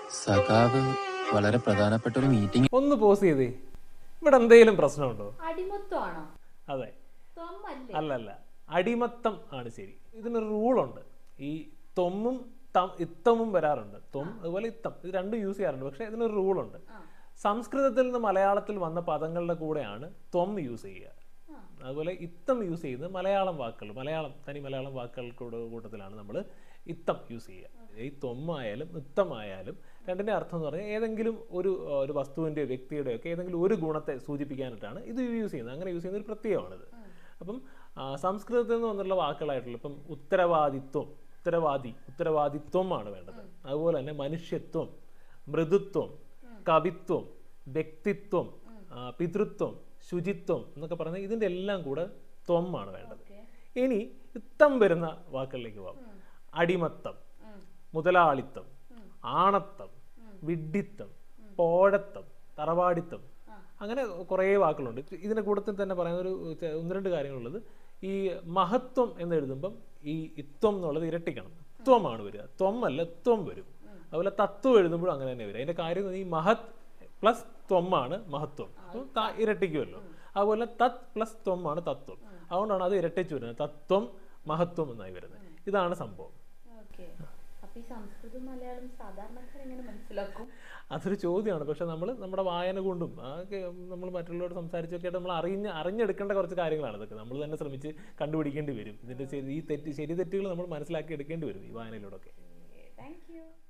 സഖാവ് വളരെ പ്രധാനപ്പെട്ട ഒരു മീറ്റിംഗ് ഒന്ന് പോസ് ചെയ്തേ ഇവിടെ എന്തെങ്കിലും പ്രശ്നമുണ്ടോ അടിമത്വമാണോ അതെ തൊമ്മല്ലേ അല്ലല്ല അടിമത്തം ആണ് ശരി ഇതിനൊരു റൂളുണ്ട് ഈ തൊമ്മും തം ഇത്തമും വരാറുണ്ട് തൊം അതുപോലെ ഇത്തം ഇത് രണ്ടും യൂസ് ചെയ്യാറുണ്ട് പക്ഷേ ഇതിനൊരു റൂളുണ്ട് സംസ്കൃതത്തിൽ നിന്ന് മലയാളത്തിൽ വന്ന പദങ്ങളുടെ കൂടെയാണ് ത്വം യൂസ് ചെയ്യുക അതുപോലെ ഇത്തം യൂസ് ചെയ്യുന്നത് മലയാളം വാക്കുകൾ മലയാളം തനി മലയാളം വാക്കുകൾക്കൂടെ കൂട്ടത്തിലാണ് നമ്മൾ ഇത്തം യൂസ് ചെയ്യുക ഈ ത്വമായാലും ഇത്തമായാലും രണ്ടിൻ്റെ അർത്ഥം എന്ന് പറഞ്ഞാൽ ഏതെങ്കിലും ഒരു ആ, ഒരു വസ്തുവിൻ്റെയോ വ്യക്തിയുടെയോ ഒക്കെ ഏതെങ്കിലും ഒരു ഗുണത്തെ സൂചിപ്പിക്കാനായിട്ടാണ് ഇത് യൂസ് ചെയ്യുന്നത് അങ്ങനെ യൂസ് ചെയ്യുന്ന ഒരു പ്രത്യയമാണിത് അപ്പം ആ, സംസ്കൃതത്തിൽ നിന്ന് വന്നുള്ള വാക്കുകളായിട്ടുള്ള ഇപ്പം ഉത്തരവാദിത്വം ഉത്തരവാദി ഉത്തരവാദിത്വമാണ് വേണ്ടത് അതുപോലെ തന്നെ മനുഷ്യത്വം മൃദുത്വം കവിത്വം വ്യക്തിത്വം ആ, പിതൃത്വം ശുചിത്വം എന്നൊക്കെ പറഞ്ഞാൽ ഇതിൻ്റെ എല്ലാം കൂടെ ത്വമാണ് വേണ്ടത് ഇനി ഇത്തം വരുന്ന വാക്കുകളിലേക്ക് പോകാം അടിമത്തം മുതലാളിത്തം ആണത്തം വിഡ്ഢിത്തം പോഴത്തം തറവാടിത്തം അങ്ങനെ കുറേ വാക്കുകളുണ്ട് ഇതിൻ്റെ കൂട്ടത്തിൽ തന്നെ പറയുന്ന ഒരു ചെ- ഒന്ന് രണ്ട് കാര്യങ്ങളുള്ളത് ഈ മഹത്വം എന്ന് എഴുതുമ്പം ഈ ഇത്വം എന്നുള്ളത് ഇരട്ടിക്കണം ത്വമാണ് വരിക ത്വം അല്ല ത്വം വരും അതുപോലെ തത്വം എഴുതുമ്പോഴും അങ്ങനെ തന്നെ വരും അതിൻ്റെ കാര്യം എന്ന് പറഞ്ഞാൽ ഈ മഹത് പ്ലസ് ത്വമാണ് മഹത്വം അപ്പം ത- ഇരട്ടിക്കുമല്ലോ അതുപോലെ തത് പ്ലസ് ത്വമാണ് തത്വം അതുകൊണ്ടാണ് അത് ഇരട്ടിച്ച് വരുന്നത് തത്വം മഹത്വം എന്നായി വരുന്നത് ഇതാണ് സംഭവം ഓക്കെ അപ്പൊ ഈ സംസ്കൃതം മലയാളം സാധാരണക്കാർ എങ്ങനെ മനസ്സിലാക്കും അതൊരു ചോദ്യമാണ് പക്ഷെ നമ്മൾ നമ്മുടെ വായന കൊണ്ടും അതൊക്കെ നമ്മൾ മറ്റുള്ളവരോട് സംസാരിച്ചൊക്കെ ആയിട്ട് നമ്മൾ അറിഞ്ഞ് അറിഞ്ഞെടുക്കേണ്ട കുറച്ച് കാര്യങ്ങളാണ് ഇതൊക്കെ നമ്മൾ തന്നെ ശ്രമിച്ച് കണ്ടുപിടിക്കേണ്ടി വരും ഇതിൻ്റെ ശരി ഈ തെറ്റ് ശരി തെറ്റുകൾ നമ്മൾ മനസ്സിലാക്കി എടുക്കേണ്ടി വരും ഈ വായനയിലൂടെ ഒക്കെ താങ്ക് യു